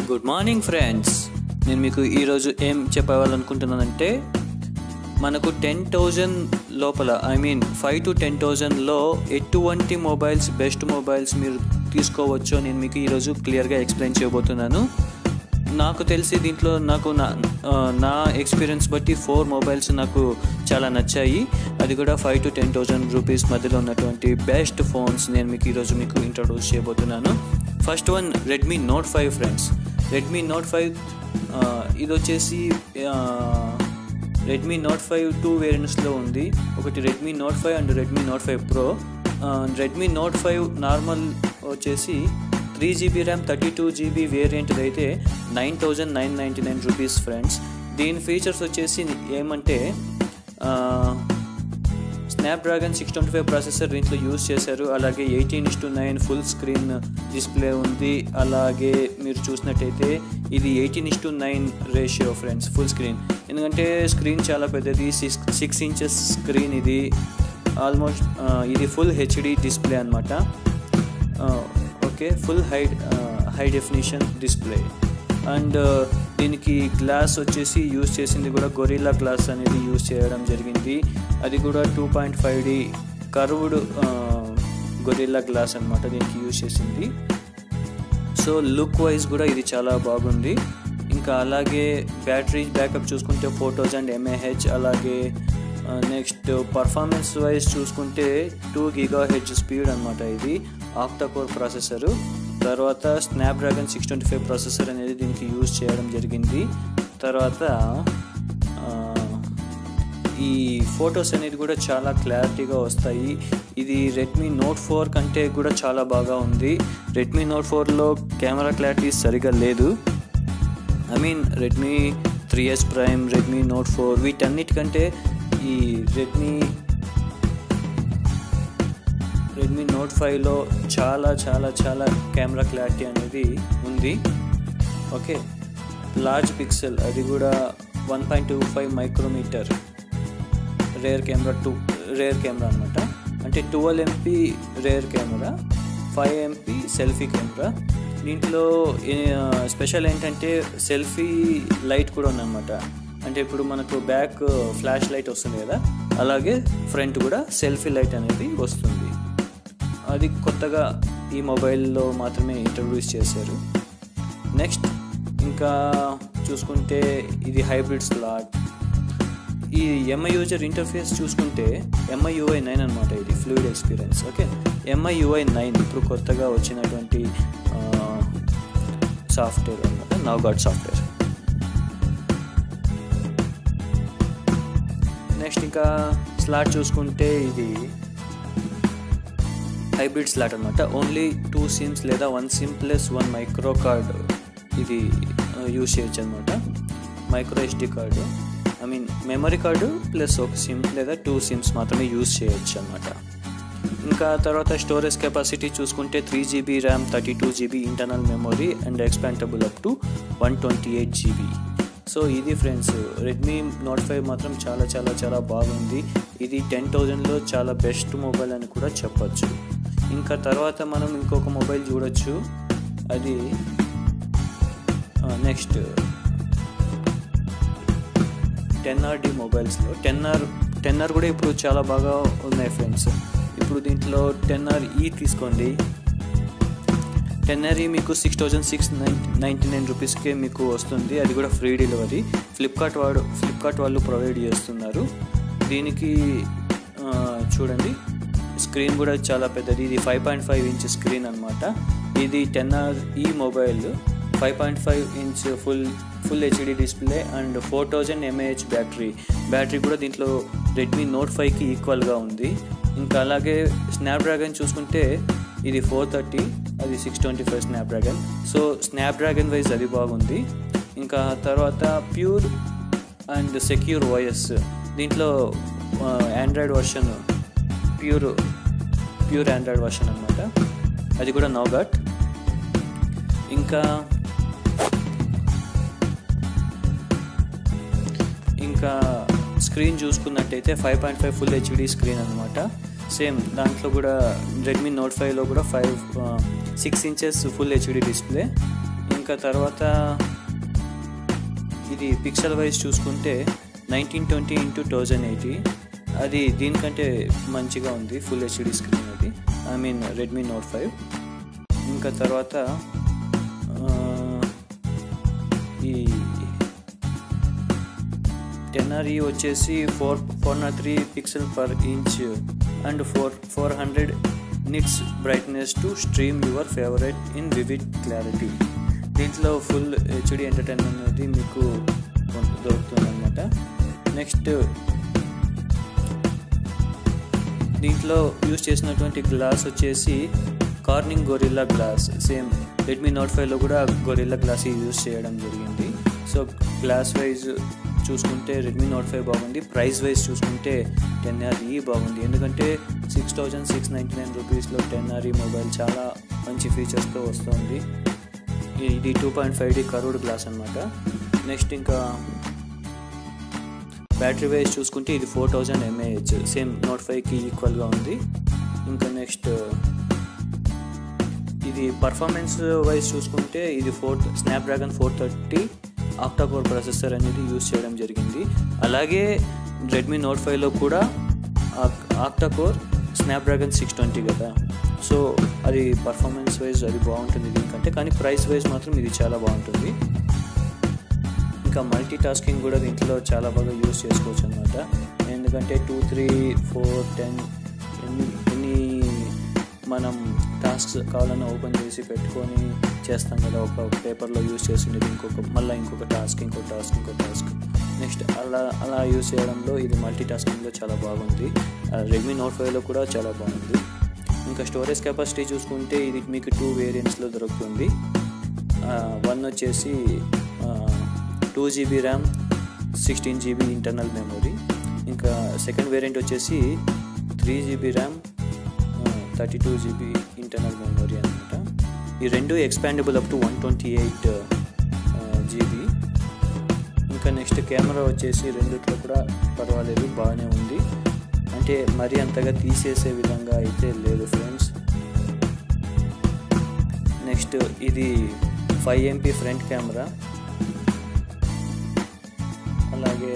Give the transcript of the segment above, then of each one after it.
good morning friends నేను మీకు ఈరోజు ఏం చెప్పాలనుకుంటున్నానంటే మనకు టెన్ థౌజండ్ లోపల I mean five to ten థౌజండ్లో ఎటువంటి మొబైల్స్ బెస్ట్ మొబైల్స్ మీరు తీసుకోవచ్చో నేను మీకు ఈరోజు క్లియర్గా ఎక్స్ప్లెయిన్ చేయబోతున్నాను నాకు తెలిసి దీంట్లో నాకు నా ఆ, నా ఎక్స్పీరియన్స్ బట్టి ఫోర్ మొబైల్స్ నాకు చాలా నచ్చాయి అది కూడా five to ten thousand rupees మధ్యలో ఉన్నటువంటి బెస్ట్ ఫోన్స్ నేను మీకు ఈరోజు మీకు ఇంట్రొడ్యూస్ చేయబోతున్నాను first one Redmi note five friends Redmi note five ఇది వచ్చేసి రెడ్మీ నోట్ ఫైవ్ టూ వేరియంట్స్లో ఉంది ఒకటి Redmi note five and Redmi note five pro Redmi note five normal వచ్చేసి three GB RAM thirty two GB variant అయితే nine thousand nine ninety nine rupees friends దీని features వచ్చేసి ఏమంటే Snapdragon six twenty five processor దీంట్లో use చేశారు అలాగే eighteen is to nine full screen display ఉంది అలాగే మీరు చూసినట్టయితే ఇది eighteen is to nine ratio friends full screen ఎందుకంటే స్క్రీన్ చాలా పెద్దది సిక్స్ సిక్స్ ఇంచెస్ స్క్రీన్ ఇది ఆల్మోస్ట్ ఇది ఫుల్ హెచ్డి డిస్ప్లే అనమాట okay full high high definition display and దీనికి గ్లాస్ వచ్చేసి యూస్ చేసింది కూడా గొరిల్లా గ్లాస్ అనేది యూస్ చేయడం జరిగింది అది కూడా two point five D curved Gorilla Glass అనమాట దీనికి యూస్ చేసింది సో లుక్ వైజ్ కూడా ఇది చాలా బాగుంది ఇంకా అలాగే బ్యాటరీ బ్యాకప్ చూసుకుంటే ఫోర్ థౌజండ్ ఎంఏహెచ్ అలాగే నెక్స్ట్ పర్ఫార్మెన్స్ వైజ్ చూసుకుంటే టూ గిగా హెచ్ స్పీడ్ అనమాట ఇది ఆక్టాకోర్ ప్రాసెసరు తర్వాత Snapdragon six twenty five processor అనేది దీనికి యూజ్ చేయడం జరిగింది తర్వాత ఆ, ఈ ఫొటోస్ అనేది కూడా చాలా క్లారిటీగా వస్తాయి ఇది రెడ్మీ నోట్ ఫోర్ కంటే కూడా చాలా బాగా ఉంది రెడ్మీ నోట్ ఫోర్లో కెమెరా క్లారిటీ సరిగా లేదు I mean Redmi three S prime Redmi note four వీటన్నిటికంటే ఈ రెడ్మీ రెడ్మీ నోట్ ఫైవ్లో చాలా చాలా చాలా కెమెరా క్లారిటీ అనేది ఉంది ఓకే లార్జ్ పిక్సెల్ అది కూడా one point two five micrometer rear camera two rear camera అనమాట అంటే twelve MP rear camera five MP selfie camera దీంట్లో స్పెషల్ ఏంటంటే సెల్ఫీ లైట్ కూడా ఉందన్నమాట అంటే ఇప్పుడు మనకు బ్యాక్ ఫ్లాష్ లైట్ వస్తుంది కదా అలాగే ఫ్రంట్ కూడా సెల్ఫీ లైట్ అనేది వస్తుంది అది కొత్తగా ఈ మొబైల్లో మాత్రమే ఇంట్రడ్యూస్ చేశారు నెక్స్ట్ ఇంకా చూసుకుంటే ఇది హైబ్రిడ్ స్లాట్ ఈ ఎంఐ యూజర్ ఇంటర్ఫేస్ చూసుకుంటే ఎంఐ యూఐ నైన్ అనమాట ఇది fluid experience okay MI UI nine ఇప్పుడు కొత్తగా వచ్చినటువంటి సాఫ్ట్వేర్ అనమాట నవ్ సాఫ్ట్వేర్ నెక్స్ట్ ఇంకా స్లాట్ చూసుకుంటే ఇది హైబ్రిడ్ స్లాట్ అనమాట ఓన్లీ టూ సిమ్స్ లేదా one SIM plus one micro card ఇది యూజ్ చేయొచ్చు అనమాట micro SD card I mean memory card plus ఒక సిమ్ లేదా టూ సిమ్స్ మాత్రమే యూజ్ చేయొచ్చు అనమాట ఇంకా తర్వాత స్టోరేజ్ కెపాసిటీ చూసుకుంటే three GB RAM thirty two GB internal memory and expandable up to one twenty eight GB so ఇది friends Redmi note five మాత్రం చాలా చాలా చాలా బాగుంది ఇది టెన్ థౌజండ్లో చాలా బెస్ట్ మొబైల్ అని కూడా చెప్పొచ్చు ఇంకా తర్వాత మనం ఇంకొక మొబైల్ చూడొచ్చు అది నెక్స్ట్ టెన్ ఆర్ డి మొబైల్స్లో టెన్ ఆర్ టెన్ ఆర్ కూడా ఇప్పుడు చాలా బాగా ఉన్నాయి ఫ్రెండ్స్ ఇప్పుడు దీంట్లో టెన్ ఆర్ ఈ తీసుకోండి టెన్ ఆర్ ఈ మీకు six thousand six ninety nine రూపీస్కే మీకు వస్తుంది అది కూడా ఫ్రీ డెలివరీ ఫ్లిప్కార్ట్ వాడు ఫ్లిప్కార్ట్ వాళ్ళు ప్రొవైడ్ చేస్తున్నారు దీనికి ఆ, చూడండి స్క్రీన్ కూడా చాలా పెద్దది ఇది five point five inch screen అనమాట ఇది ten R E mobile five point five inch full full HD display and four thousand mAh battery battery కూడా దీంట్లో రెడ్మీ నోట్ ఫైవ్కి ఈక్వల్గా ఉంది ఇంకా అలాగే స్నాప్డ్రాగన్ చూసుకుంటే ఇది ఫోర్ థర్టీ అది six twenty five Snapdragon so Snapdragon wise అది బాగుంది ఇంకా తర్వాత ప్యూర్ అండ్ సెక్యూర్ వాయిస్ దీంట్లో Android version pure pure Android version అనమాట అది కూడా నౌగాట్ ఇంకా ఇంకా స్క్రీన్ చూసుకున్నట్టయితే five point five full HD screen అనమాట సేమ్ దాంట్లో కూడా రెడ్మీ నోట్ ఫైవ్లో కూడా five six inches full HD display ఇంకా ఇంకా తర్వాత ఇది పిక్సెల్ వైజ్ చూసుకుంటే nineteen twenty into thousand eighty అది దీనికంటే మంచిగా ఉంది ఫుల్ హెచ్డి స్క్రీన్ అది I mean Redmi note five ఇంకా తర్వాత ఆ, ఈ టెన్ ఆర్ఈ వచ్చేసి four four naught three pixel per inch and four four hundred nits brightness to stream your favourite in vivid clarity దీంట్లో ఫుల్ హెచ్డి ఎంటర్టైన్మెంట్ అనేది మీకు దొరుకుతుంది అనమాట నెక్స్ట్ దీంట్లో యూజ్ చేసినటువంటి గ్లాస్ వచ్చేసి Corning Gorilla Glass same Redmi note ఫైవ్లో కూడా గొరిల్లా గ్లాస్ యూజ్ చేయడం జరిగింది సో గ్లాస్ వైజ్ చూసుకుంటే రెడ్మీ నోట్ ఫైవ్ బాగుంది ప్రైస్ వైజ్ చూసుకుంటే టెన్ ఆర్ ఈ బాగుంది ఎందుకంటే six thousand six ninety nine రూపీస్లో టెన్ ఆర్ ఈ మొబైల్ చాలా మంచి ఫీచర్స్తో వస్తుంది ఇది two point five D curved glass అనమాట నెక్స్ట్ ఇంకా బ్యాటరీ వైజ్ చూసుకుంటే ఇది four thousand mAh same note ఫైవ్కి ఈక్వల్గా ఉంది ఇంకా నెక్స్ట్ ఇది పర్ఫార్మెన్స్ వైజ్ చూసుకుంటే ఇది four Snapdragon four thirty octa core processor అనేది యూజ్ చేయడం జరిగింది అలాగే రెడ్మీ నోట్ ఫైవ్లో కూడా ఆక్టాకోర్ స్నాప్డ్రాగన్ సిక్స్ ట్వంటీ కదా సో అది పర్ఫార్మెన్స్ వైజ్ అది బాగుంటుంది దీనికంటే కానీ ప్రైస్ వైజ్ మాత్రం ఇది చాలా బాగుంటుంది ఇంకా మల్టీ టాస్కింగ్ కూడా దీంట్లో చాలా బాగా యూస్ చేసుకోవచ్చు అనమాట ఎందుకంటే టూ త్రీ ఫోర్ టెన్ ఎన్ని ఎన్ని మనం టాస్క్స్ కావాలన్నా ఓపెన్ చేసి పెట్టుకొని చేస్తాం కదా ఒక పేపర్లో యూస్ చేసిండేది ఇంకొక మళ్ళీ ఇంకొక టాస్క్ ఇంకో టాస్క్ ఇంకో టాస్క్ నెక్స్ట్ అలా అలా యూస్ చేయడంలో ఇది మల్టీ టాస్కింగ్లో చాలా బాగుంది రెడ్మీ నోట్ ఫైవ్లో కూడా చాలా బాగుంది ఇంకా స్టోరేజ్ కెపాసిటీ చూసుకుంటే ఇది మీకు టూ వేరియంట్స్లో దొరుకుతుంది వన్ వచ్చేసి two GB RAM sixteen GB internal memory ఇంకా సెకండ్ వేరియంట్ వచ్చేసి three GB RAM thirty two GB internal memory అనమాట ఈ రెండు expandable up to one twenty eight GB ఇంకా నెక్స్ట్ కెమెరా వచ్చేసి రెండిట్లో కూడా పర్వాలేదు బాగానే ఉంది అంటే మరీ అంతగా తీసేసే విధంగా అయితే లేదు ఫ్రెండ్స్ నెక్స్ట్ ఇది ఫైవ్ ఎంపీ ఫ్రంట్ కెమెరా అలాగే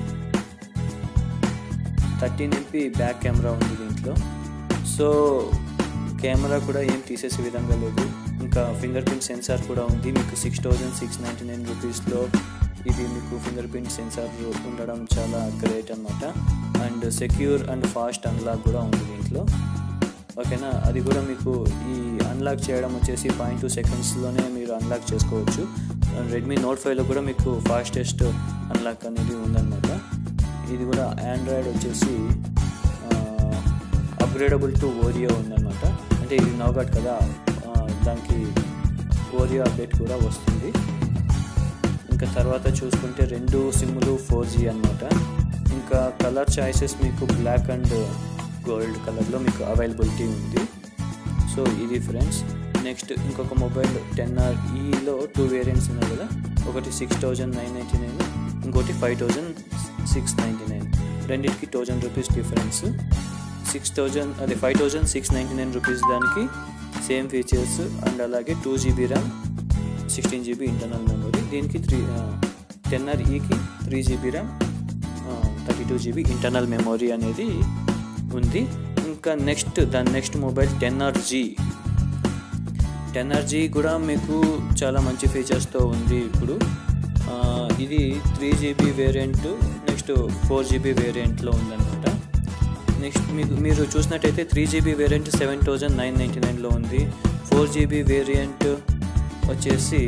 థర్టీన్ ఎంపీ బ్యాక్ కెమెరా ఉంది దీంట్లో సో కెమెరా కూడా ఏం తీసేసే విధంగా లేదు ఇంకా ఫింగర్ ప్రింట్ సెన్సార్ కూడా ఉంది మీకు six thousand six ninety nine రూపీస్లో ఇది మీకు ఫింగర్ ప్రింట్ సెన్సార్ ఉండడం చాలా గ్రేట్ అనమాట and secure and fast unlock కూడా ఉంది దీంట్లో ఓకేనా అది కూడా మీకు ఈ అన్లాక్ చేయడం వచ్చేసి పాయింట్ టూ సెకండ్స్లోనే మీరు అన్లాక్ చేసుకోవచ్చు రెడ్మీ నోట్ ఫైవ్లో కూడా మీకు ఫాస్టెస్ట్ అన్లాక్ అనేది ఉందన్నమాట ఇది కూడా ఆండ్రాయిడ్ వచ్చేసి అప్గ్రేడబుల్ టు ఓరియో ఉందన్నమాట అంటే ఇది నౌగాట్ కదా ఆ, దానికి ఓరియో అప్డేట్ కూడా వస్తుంది ఇంకా తర్వాత చూసుకుంటే రెండు సిమ్లు ఫోర్ జీ అనమాట ఇంకా కలర్ చాయిసెస్ మీకు బ్లాక్ అండ్ గోల్డ్ కలర్లో మీకు అవైలబిలిటీ ఉంది సో ఇది ఫ్రెండ్స్ నెక్స్ట్ ఇంకొక మొబైల్ టెన్ ఆర్ ఈలో టూ వేరియంట్స్ ఉన్నాయి కదా ఒకటి six thousand nine ninety nine ఇంకోటి five thousand six ninety nine రెండింటికి thousand rupees difference six thousand అదే five thousand six ninety nine rupees దానికి సేమ్ ఫీచర్స్ అండ్ అలాగే two GB RAM sixteen GB internal memory దీనికి three ten R ఈకి three GB RAM thirty two GB internal memory అనేది ఉంది ఇంకా next దాని next mobile ten R G ten R G కూడా మీకు చాలా మంచి ఫీచర్స్తో ఉంది ఇప్పుడు ఆ, ఇది three GB variant next four GB వేరియంట్లో ఉందన్నమాట నెక్స్ట్ మీకు మీరు చూసినట్టయితే three GB variant seven thousand nine ninety నైన్లో ఉంది ఫోర్ జీబీ వేరియంట్ వచ్చేసి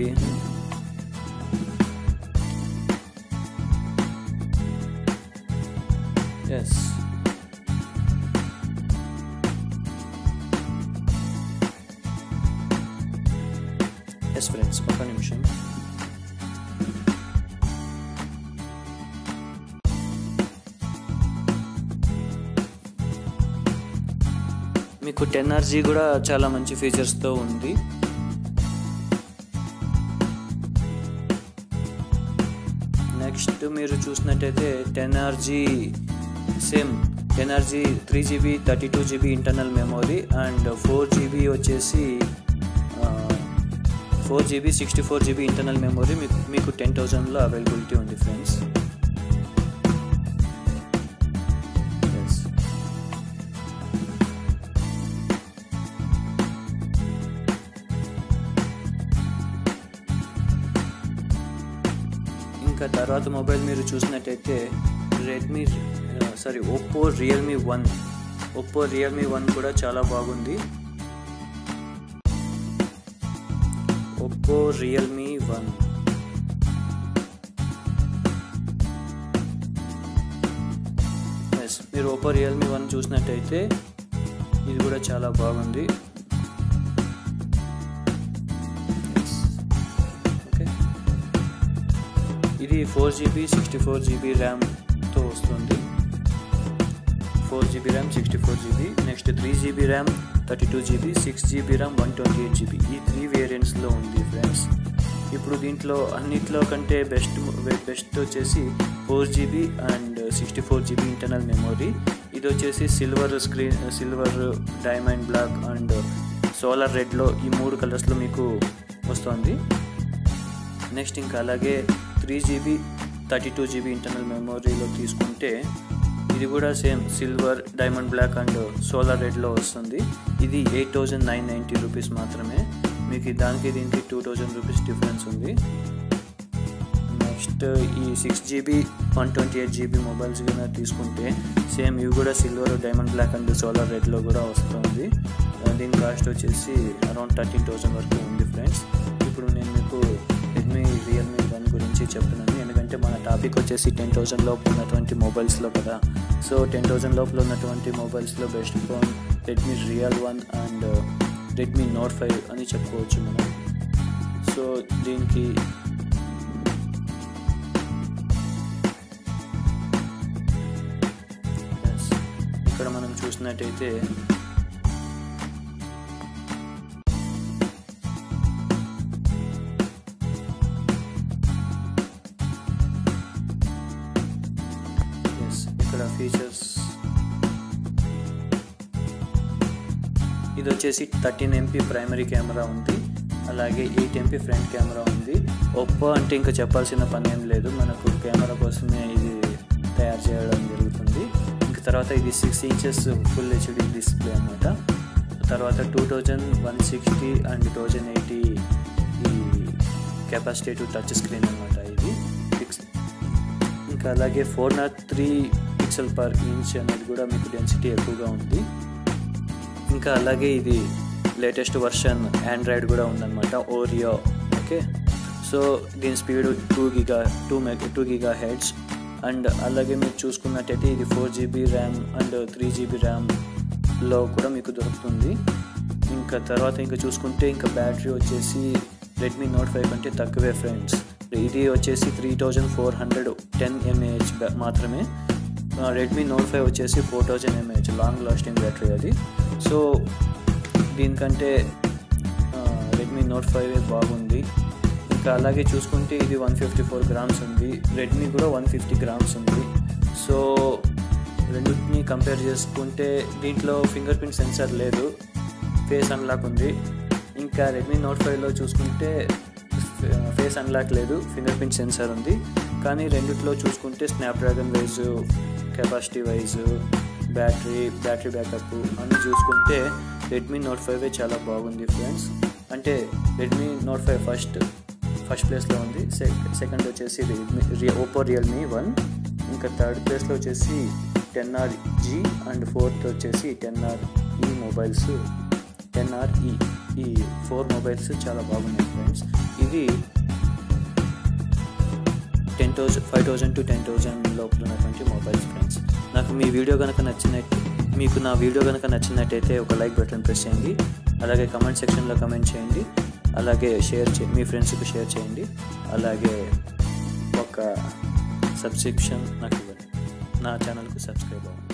ఎస్ ఎస్ ఫ్రెండ్స్ ఒక నిమిషం మీకు టెన్ ఆర్జీ కూడా చాలా మంచి ఫీచర్స్తో ఉంది నెక్స్ట్ మీరు చూసినట్టయితే ten R G same ten R G three GB thirty two GB internal memory and four GB వచ్చేసి four GB sixty four GB internal memory మీకు మీకు టెన్ థౌజండ్లో అవైలబిలిటీ ఉంది ఫ్రెండ్స్ ఇంకా తర్వాత మొబైల్ మీరు చూసినట్టయితే Redmi sorry Oppo Realme one Oppo Realme one కూడా చాలా బాగుంది ఒప్పో రియల్మీ వన్ ఎస్ మీరు ఒప్పో రియల్మీ వన్ చూసినట్టయితే ఇది కూడా చాలా బాగుంది ఓకే ఇది four GB sixty four GB ర్యామ్తో వస్తుంది four GB RAM sixty four GB next three GB RAM thirty two GB six GB RAM one twenty eight GB ఈ త్రీ వేరియంట్స్లో ఉంది ఫ్రెండ్స్ ఇప్పుడు దీంట్లో అన్నిట్లో కంటే బెస్ట్ బెస్ట్ వచ్చేసి four GB and sixty four GB internal memory ఇది వచ్చేసి silver screen silver diamond black and solar రెడ్లో ఈ మూడు కలర్స్లో మీకు వస్తుంది నెక్స్ట్ ఇంకా అలాగే three GB thirty two GB internal మెమొరీలో తీసుకుంటే ఇది కూడా same silver diamond black and solar రెడ్లో వస్తుంది ఇది eight thousand nine ninety rupees మాత్రమే మీకు దానికి దీనికి టూ థౌజండ్ రూపీస్ డిఫరెన్స్ ఉంది నెక్స్ట్ ఈ six GB one twenty eight GB mobiles కన్నా తీసుకుంటే సేమ్ ఇవి కూడా silver diamond black and solar రెడ్లో కూడా వస్తుంది దీని కాస్ట్ వచ్చేసి అరౌండ్ థర్టీన్ థౌజండ్ వరకు ఉంది ఫ్రెండ్స్ ఇప్పుడు నేను మీకు రెడ్మీ రియల్మీ వన్ గురించి చెప్తున్నాను ఎందుకంటే మన టాపిక్ వచ్చేసి టెన్ థౌజండ్ లోపు ఉన్నటువంటి మొబైల్స్లో కదా సో టెన్ థౌజండ్ లోపల ఉన్నటువంటి మొబైల్స్లో best phone Redmi real one and Redmi note five అని చెప్పుకోవచ్చు మనం సో దీనికి ఇక్కడ మనం చూసినట్టయితే ఇక్కడ ఫీచర్స్ ఇది వచ్చేసి థర్టీన్ ఎంపీ ప్రైమరీ కెమెరా ఉంది అలాగే ఎయిట్ ఎంపీ ఫ్రంట్ కెమెరా ఉంది ఒప్పో అంటే ఇంకా చెప్పాల్సిన పని ఏం లేదు మనకు కెమెరా కోసమే ఇది తయారు చేయడం జరుగుతుంది ఇంకా తర్వాత ఇది six inches full HD display అనమాట తర్వాత two thousand one sixty and thousand eighty ఈ కెపాసిటీ టచ్ స్క్రీన్ అనమాట ఇది పిక్స్ ఇంకా అలాగే four naught three pixel per inch అనేది కూడా మీకు డెన్సిటీ ఎక్కువగా ఉంది ఇంకా అలాగే ఇది లేటెస్ట్ వర్షన్ ఆండ్రాయిడ్ కూడా ఉందన్నమాట ఓరియో ఓకే సో దీని speed two giga two mega two giga hertz and అలాగే మీరు చూసుకున్నట్టయితే ఇది four GB RAM and three GB ర్యామ్లో కూడా మీకు దొరుకుతుంది ఇంకా తర్వాత ఇంకా చూసుకుంటే ఇంకా బ్యాటరీ వచ్చేసి రెడ్మీ నోట్ ఫైవ్ కంటే తక్కువే ఫ్రెండ్స్ ఇది వచ్చేసి three thousand four hundred ten mAh మాత్రమే రెడ్మీ నోట్ ఫైవ్ వచ్చేసి four thousand mAh long lasting battery అది సో దీనికంటే రెడ్మీ నోట్ ఫైవ్ బాగుంది ఇంకా అలాగే చూసుకుంటే ఇది వన్ ఫిఫ్టీ ఫోర్ గ్రామ్స్ ఉంది రెడ్మీ కూడా వన్ ఫిఫ్టీ గ్రామ్స్ ఉంది సో రెండింటిని కంపేర్ చేసుకుంటే దీంట్లో ఫింగర్ ప్రింట్ సెన్సార్ లేదు ఫేస్ అన్లాక్ ఉంది ఇంకా రెడ్మీ నోట్ ఫైవ్లో చూసుకుంటే ఫేస్ అన్లాక్ లేదు ఫింగర్ ప్రింట్ సెన్సార్ ఉంది కానీ రెండిట్లో చూసుకుంటే Snapdragon wise capacity wise battery battery backup అని చూసుకుంటే రెడ్మీ నోట్ ఫైవ్ చాలా బాగుంది ఫ్రెండ్స్ అంటే Redmi note five first first ప్లేస్లో ఉంది సెకండ్ వచ్చేసి రెడ్మీ ఓపో రియల్మీ వన్ ఇంకా థర్డ్ ప్లేస్లో వచ్చేసి ten R G and fourth వచ్చేసి టెన్ ఆర్ ఈ మొబైల్స్ టెన్ ఆర్ ఈ ఈ ఫోర్ మొబైల్స్ చాలా బాగున్నాయి ఫ్రెండ్స్ ఇది ten thousand five thousand to ten thousand లోపల ఉన్నటువంటి మొబైల్స్ ఫ్రెండ్స్ నాకు మీ వీడియో కనుక నచ్చినట్టు మీకు నా వీడియో కనుక నచ్చినట్టయితే ఒక లైక్ బటన్ ప్రెస్ చేయండి అలాగే కమెంట్ సెక్షన్లో కమెంట్ చేయండి అలాగే షేర్ చే మీ ఫ్రెండ్స్కి షేర్ చేయండి అలాగే ఒక సబ్స్క్రిప్షన్ నాకు ఇవ్వండి నా ఛానల్కి సబ్స్క్రైబ్ అవ్వండి